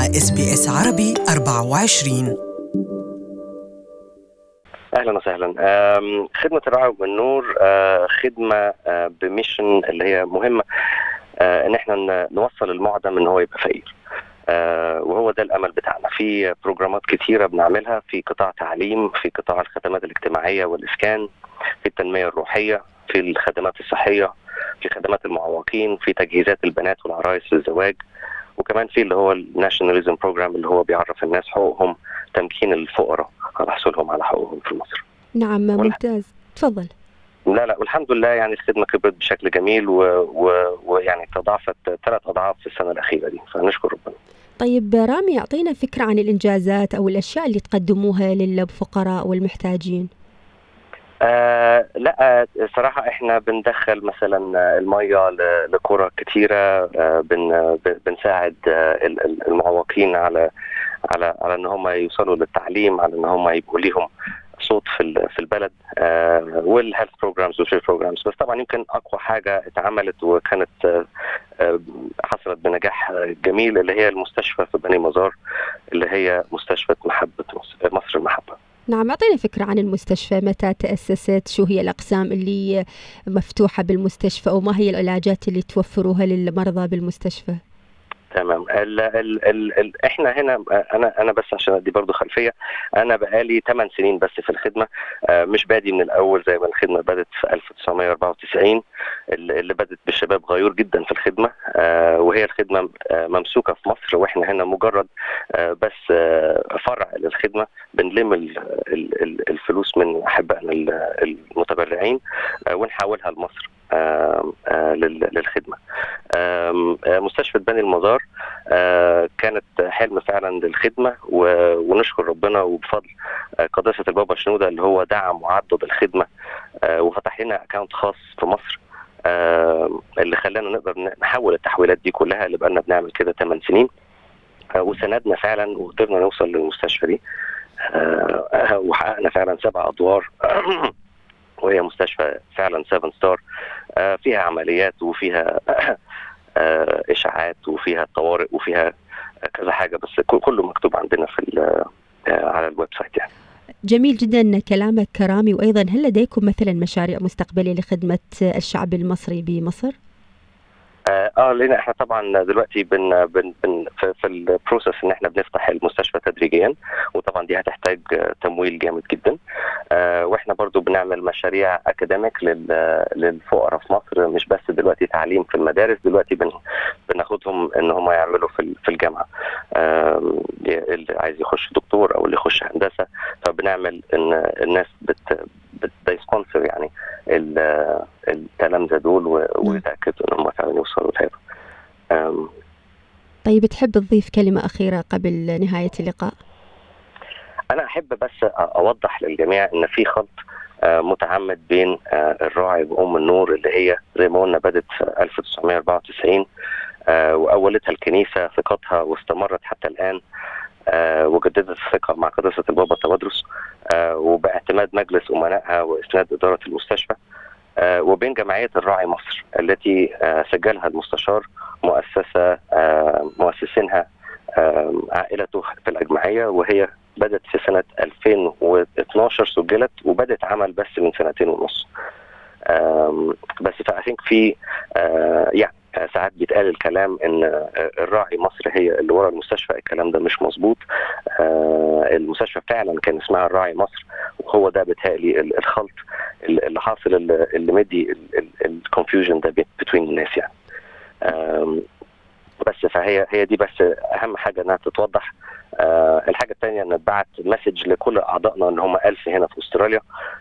اس بي اس عربي 24 اهلا وسهلا آم، خدمه الرعي والنور آه، خدمه آه، بميشن اللي هي مهمه آه، ان احنا ن- نوصل المعدم ان هو يبقى فقير آه، وهو ده الامل بتاعنا في بروجرامات كتيره بنعملها في قطاع تعليم في قطاع الخدمات الاجتماعيه والاسكان في التنميه الروحيه في الخدمات الصحيه في خدمات المعوقين في تجهيزات البنات والعرايس للزواج وكمان في اللي هو الناشوناليزم بروجرام اللي هو بيعرف الناس حقوقهم تمكين الفقراء على حصولهم على حقوقهم في مصر نعم ممتاز تفضل لا لا والحمد لله يعني الخدمه كبرت بشكل جميل و- و- ويعني تضاعفت ثلاث اضعاف في السنه الاخيره دي فنشكر ربنا طيب رامي أعطينا فكرة عن الإنجازات أو الأشياء اللي تقدموها للفقراء والمحتاجين آه لا صراحة احنا بندخل مثلا المية ل- لقرى كتيرة آه بن ب- بنساعد آه ال- ال- المعوقين على على على ان هم يوصلوا للتعليم على ان هم يبقوا ليهم صوت في ال- في البلد آه والهيلث بروجرامز والفيل بروجرامز بس طبعا يمكن اقوى حاجه اتعملت وكانت آه آه حصلت بنجاح جميل اللي هي المستشفى في بني مزار اللي هي مستشفى محبه مصر, مصر المحبه نعم أعطينا فكرة عن المستشفى متى تأسست شو هي الأقسام اللي مفتوحة بالمستشفى أو ما هي العلاجات اللي توفروها للمرضى بالمستشفى تمام ال ال ال ال احنا هنا انا انا بس عشان ادي برضو خلفيه انا بقالي 8 سنين بس في الخدمه آه، مش بادي من الاول زي ما الخدمه بدات في 1994 اللي اللي بدات بشباب غيور جدا في الخدمه آه، وهي الخدمه آه، ممسوكه في مصر واحنا هنا مجرد آه، بس آه، فرع للخدمه بنلم ال- ال- ال- الفلوس من احبائنا ال- المتبرعين آه، ونحولها لمصر آه، آه، لل- للخدمه آم، آه، مستشفى بني المزار آه، كانت حلم فعلا للخدمه و- ونشكر ربنا وبفضل آه، قداسه البابا شنوده اللي هو دعم وعضد الخدمه آه، وفتح لنا اكونت خاص في مصر آه، اللي خلانا نقدر ن- نحول التحويلات دي كلها اللي بقالنا بنعمل كده 8 سنين آه، وسندنا فعلا وقدرنا نوصل للمستشفى دي آه، آه، وحققنا فعلا سبع ادوار وهي مستشفى فعلا 7 ستار فيها عمليات وفيها آه، اشاعات وفيها طوارئ وفيها كذا حاجه بس كل- كله مكتوب عندنا في ال- آه، على الويب سايت يعني جميل جدا كلامك كرامي وأيضا هل لديكم مثلا مشاريع مستقبلية لخدمة الشعب المصري بمصر؟ اه آه، لان احنا طبعا دلوقتي بن بن بن في, في البروسيس ان احنا بنفتح المستشفى تدريجيا وطبعا دي هتحتاج آه، تمويل جامد جدا آه واحنا برضو بنعمل مشاريع اكاديميك لل- للفقراء في مصر مش بس دلوقتي تعليم في المدارس دلوقتي بن بناخدهم ان هم يعملوا في ال- في الجامعه آم، اللي عايز يخش دكتور او اللي يخش هندسه فبنعمل ان الناس بت بتسبونسر يعني ال- التلامذه دول و- ويتاكدوا ان هم فعلا يوصلوا لهذا أم، طيب تحب تضيف كلمة أخيرة قبل نهاية اللقاء؟ انا احب بس أ- اوضح للجميع ان في خلط آه، متعمد بين آه، الراعي وام النور اللي هي زي ما قلنا بدت في 1994 آه، واولتها الكنيسه ثقتها واستمرت حتى الان آه، وجددت الثقه مع قداسه البابا تودرس آه، وباعتماد مجلس امنائها واسناد اداره المستشفى آه، وبين جمعيه الراعي مصر التي آه، سجلها المستشار مؤسسه آه، مؤسسينها آه، عائلته في الاجمعيه وهي بدات في سنه 2012 سجلت وبدات عمل بس من سنتين ونص آم، بس فاي ثينك في آه، يعني آه، ساعات بيتقال الكلام ان آه، الراعي مصر هي اللي ورا المستشفى الكلام ده مش مظبوط آه، المستشفى فعلا كان اسمها الراعي مصر وهو ده بيتهيألي ال- الخلط ال- اللي حاصل اللي اللي مدي الكونفيوجن ده بين الناس يعني آم، بس فهي هي دي بس اهم حاجه انها تتوضح آه الحاجه الثانيه ان اتبعت مسج لكل اعضائنا ان هم 1000 هنا في استراليا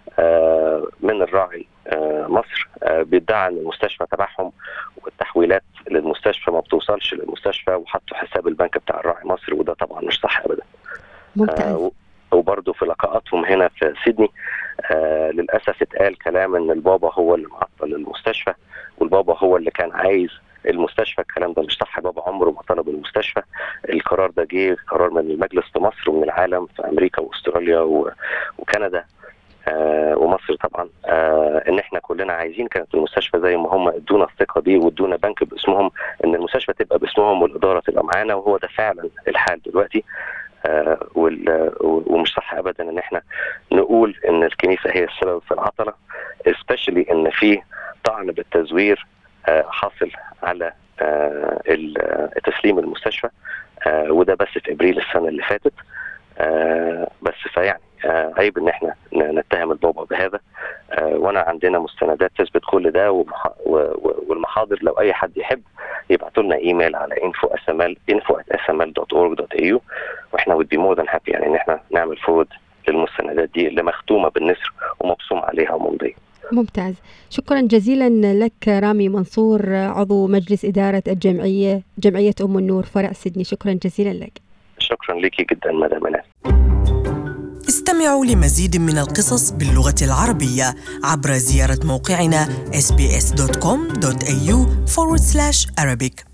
آه من الراعي آه مصر آه بيدعي ان المستشفى تبعهم والتحويلات للمستشفى ما بتوصلش للمستشفى وحطوا حساب البنك بتاع الراعي مصر وده طبعا مش صح ابدا ممتاز آه وبرضه في لقاءاتهم هنا في سيدني آه للاسف اتقال كلام ان البابا هو اللي معطل المستشفى والبابا هو اللي كان عايز المستشفى الكلام ده مش صح بابا عمره ما طلب المستشفى القرار ده جه قرار من المجلس في مصر ومن العالم في امريكا واستراليا و... وكندا آه ومصر طبعا آه ان احنا كلنا عايزين كانت المستشفى زي ما هم ادونا الثقه دي وادونا بنك باسمهم ان المستشفى تبقى باسمهم والاداره تبقى معانا وهو ده فعلا الحال دلوقتي آه ومش صح ابدا ان احنا نقول ان الكنيسه هي السبب في العطله especially ان في طعن بالتزوير آه حاصل على آه تسليم المستشفى آه وده بس في ابريل السنه اللي فاتت آه بس فيعني آه عيب ان احنا نتهم البابا بهذا آه وانا عندنا مستندات تثبت كل ده ومح... و... و... والمحاضر لو اي حد يحب يبعتوا لنا ايميل على info sml info at sml.org.au واحنا would be more than happy يعني ان احنا نعمل فورد للمستندات دي اللي مختومه بالنسر ومبصوم عليها وممضيه. ممتاز شكرا جزيلا لك رامي منصور عضو مجلس إدارة الجمعية جمعية أم النور فرع سيدني شكرا جزيلا لك شكرا لك جدا مدام منال استمعوا لمزيد من القصص باللغة العربية عبر زيارة موقعنا sbs.com.au forward slash Arabic